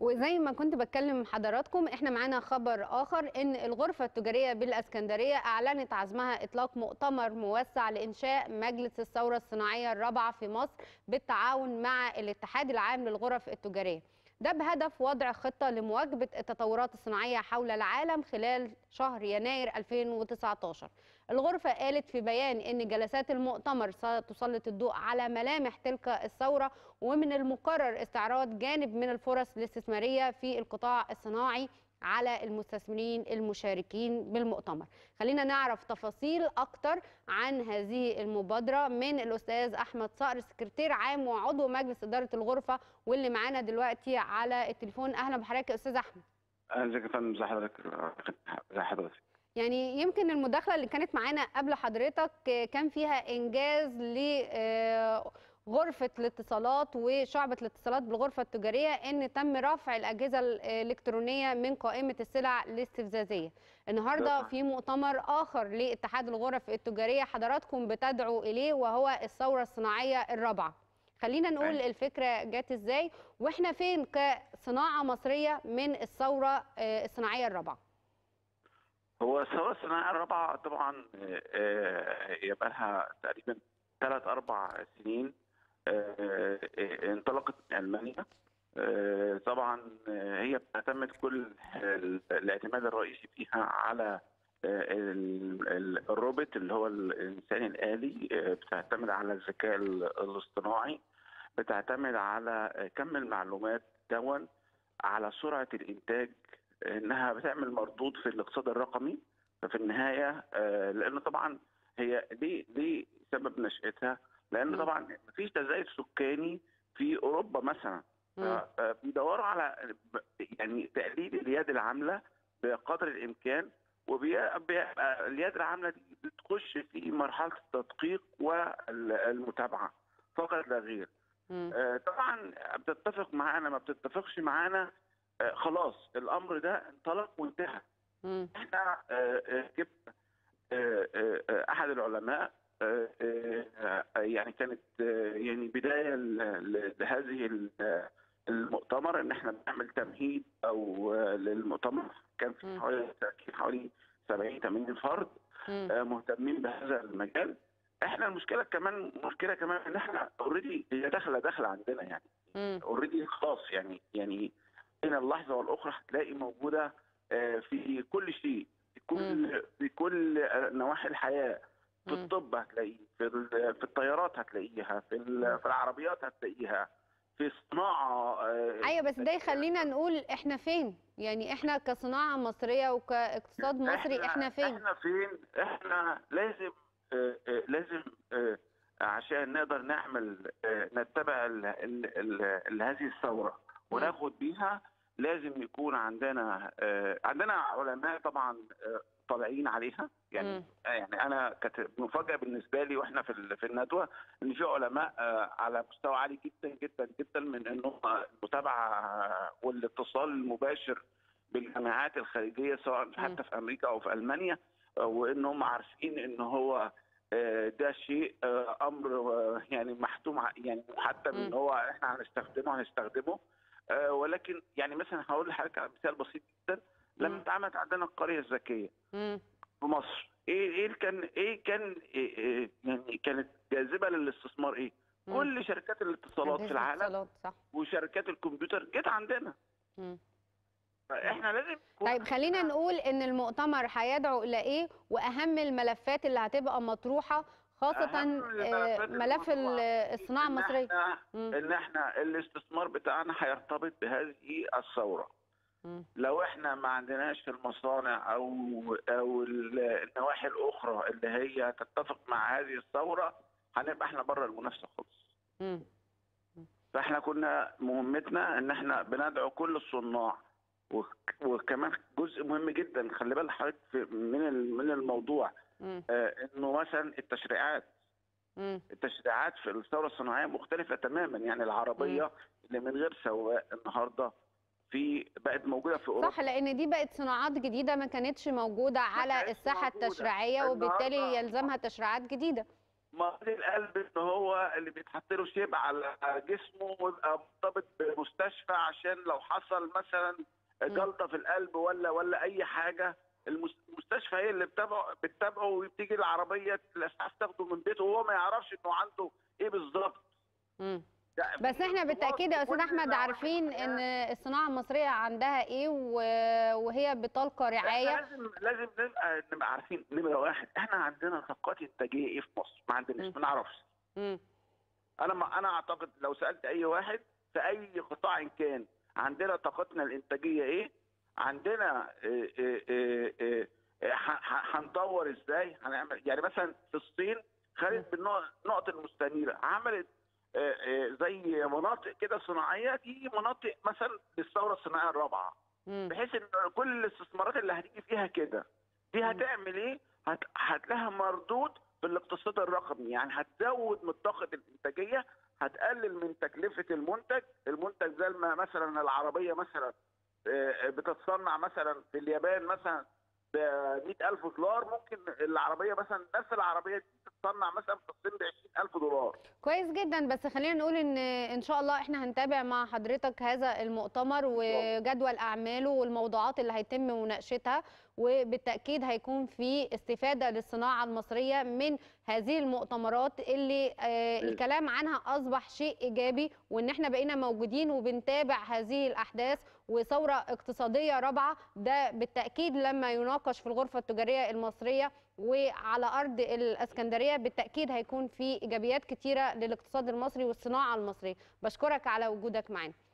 وزي ما كنت بتكلم حضراتكم احنا معانا خبر اخر ان الغرفه التجاريه بالاسكندريه اعلنت عزمها اطلاق مؤتمر موسع لانشاء مجلس الثوره الصناعيه الرابعه في مصر بالتعاون مع الاتحاد العام للغرف التجاريه ده بهدف وضع خطه لمواكبه التطورات الصناعيه حول العالم خلال شهر يناير 2019 الغرفه قالت في بيان ان جلسات المؤتمر ستسلط الضوء على ملامح تلك الثوره ومن المقرر استعراض جانب من الفرص الاستثماريه في القطاع الصناعي على المستثمرين المشاركين بالمؤتمر خلينا نعرف تفاصيل أكتر عن هذه المبادرة من الأستاذ أحمد صقر سكرتير عام وعضو مجلس إدارة الغرفة واللي معانا دلوقتي على التليفون أهلا بحضرتك يا أستاذ أحمد ازيك يا فندم ازي حضرتك ازي حضرتك يعني يمكن المداخلة اللي كانت معانا قبل حضرتك كان فيها إنجاز لغرفة الاتصالات وشعبة الاتصالات بالغرفة التجارية إن تم رفع الأجهزة الإلكترونية من قائمة السلع الاستفزازية النهاردة في مؤتمر آخر لاتحاد الغرف التجارية حضراتكم بتدعو إليه وهو الثورة الصناعية الرابعة خلينا نقول أيوة. الفكرة جت إزاي وإحنا فين كصناعة مصرية من الثورة الصناعية الرابعة هو الثوره الصناعيه الرابعه طبعا هي بقى لها تقريبا ثلاث اربع سنين آه، آه، انطلقت من المانيا آه، طبعا هي بتعتمد كل الاعتماد الرئيسي فيها على ال- ال- الروبوت اللي هو الانسان الالي بتعتمد على الذكاء الاصطناعي بتعتمد على كم المعلومات دون على سرعه الانتاج انها بتعمل مردود في الاقتصاد الرقمي ففي النهايه آه، لان طبعا هي ليه ليه سبب نشاتها؟ لان طبعا مفيش تزايد سكاني في اوروبا مثلا مم. بيدوروا على يعني تقليل اليد العامله بقدر الامكان وبيبقى اليد العامله دي بتخش في مرحله التدقيق والمتابعه فقط لا غير. مم. آه، طبعا بتتفق معانا ما بتتفقش معانا آه، خلاص الامر ده انطلق وانتهى مم. احنا آه، آه، جبنا آه، آه، آه، احد العلماء آه، آه، آه، يعني كانت آه، يعني بدايه ل- ل- لهذه ال- المؤتمر ان احنا بنعمل تمهيد او آه، للمؤتمر كان في مم. حوالي تركيز حوالي 70 80 فرد مم. آه، مهتمين بهذا المجال احنا المشكله كمان مشكله كمان ان احنا اوريدي هي داخله داخله عندنا يعني مم. اوريدي خلاص يعني يعني بين اللحظه والاخرى هتلاقي موجوده آه، في كل شيء في كل في كل آه، نواحي الحياه في مم. الطب هتلاقيه في ال- في الطيارات هتلاقيها في ال- في العربيات هتلاقيها في الصناعه آه، ايوه بس ده يخلينا نقول احنا فين يعني احنا كصناعه مصريه وكاقتصاد مصري احنا فين احنا فين احنا لازم آه، آه، لازم آه، عشان نقدر نعمل آه، نتبع ال- ال- ال- ال- هذه الثوره وناخد بيها لازم يكون عندنا آه، عندنا علماء طبعا آه، طالعين عليها يعني مم. آه، يعني انا كانت مفاجاه بالنسبه لي واحنا في ال- في الندوه ان في علماء آه، على مستوى عالي جدا جدا جدا من انهم المتابعه والاتصال المباشر بالجامعات الخارجيه سواء حتى في امريكا او في المانيا آه، وان هم عارفين ان هو آه، ده شيء آه، امر آه، يعني محتوم ع- يعني محتم ان مم. هو احنا هنستخدمه هنستخدمه آه، ولكن يعني مثلا هقول لحضرتك على مثال بسيط جدا لما مم. اتعملت عندنا القريه الذكيه مم. في مصر ايه ايه كان ايه كان إيه إيه يعني كانت جاذبه للاستثمار ايه؟ مم. كل شركات الاتصالات في أجهزة العالم اتصالات، صح وشركات الكمبيوتر جت عندنا مم. فاحنا لازم يكون طيب خلينا نقول ان المؤتمر هيدعو الى ايه واهم الملفات اللي هتبقى مطروحه خاصه أهم آه، الملفات ملف ال- المطروحة الصناعه إن المصريه احنا مم. ان احنا الاستثمار بتاعنا هيرتبط بهذه الثوره مم. لو احنا ما عندناش في المصانع او او ال- النواحي الاخرى اللي هي تتفق مع هذه الثوره هنبقى احنا بره المنافسه خالص مم. فاحنا كنا مهمتنا ان احنا بندعو كل الصناع وك- وكمان جزء مهم جدا خلي بال حضرتك في- من ال- من الموضوع مم. آه انه مثلا التشريعات مم. التشريعات في الثوره الصناعيه مختلفه تماما يعني العربيه اللي من غير سواق النهارده في بقت موجوده في اوروبا صح لان دي بقت صناعات جديده ما كانتش موجوده على كانتش الساحه موجودة. التشريعيه وبالتالي النهاردة- يلزمها تشريعات جديده مريض القلب ان هو اللي بيتحط له شيب على جسمه ويبقى مرتبط بمستشفى عشان لو حصل مثلا جلطه في القلب ولا ولا اي حاجه المس- المستشفى هي اللي بتتابعه بتتابعه وبتيجي العربيه الاسعاف تاخده من بيته وهو ما يعرفش انه عنده ايه بالظبط مم. ده بس احنا بالتاكيد يا استاذ كل احمد نواحي عارفين الحياة. ان الصناعه المصريه عندها ايه و- وهي بتلقى رعايه احنا لازم لازم نبقى نبقى عارفين نمره واحد احنا عندنا طاقات انتاجيه ايه في مصر؟ ما عندناش مم. ما نعرفش مم. انا ما انا اعتقد لو سالت اي واحد في اي قطاع إن كان عندنا طاقتنا الانتاجيه ايه؟ عندنا إيه إيه إيه إيه إيه ح- ح- هنطور ازاي؟ هنعمل يعني مثلا في الصين خدت بالنقط المستنيره عملت آه، آه، زي مناطق كده صناعيه دي مناطق مثلا للثوره الصناعيه الرابعه مم. بحيث ان كل الاستثمارات اللي هتيجي فيها كده دي هتعمل ايه؟ هت... هتلاقيها مردود في الاقتصاد الرقمي يعني هتزود من طاقه الانتاجيه هتقلل من تكلفه المنتج المنتج زي ما مثلا العربيه مثلا آه، بتتصنع مثلا في اليابان مثلا ب 100000 دولار ممكن العربيه مثلا نفس العربيه دي تتصنع مثلا في الصين ب 20000 دولار كويس جدا بس خلينا نقول ان ان شاء الله احنا هنتابع مع حضرتك هذا المؤتمر وجدول اعماله والموضوعات اللي هيتم مناقشتها وبالتاكيد هيكون في استفاده للصناعه المصريه من هذه المؤتمرات اللي آه الكلام عنها اصبح شيء ايجابي وان احنا بقينا موجودين وبنتابع هذه الاحداث وثوره اقتصاديه رابعه ده بالتاكيد لما يناقش في الغرفه التجاريه المصريه وعلى ارض الاسكندريه بالتاكيد هيكون في ايجابيات كتيره للاقتصاد المصري والصناعه المصريه بشكرك على وجودك معنا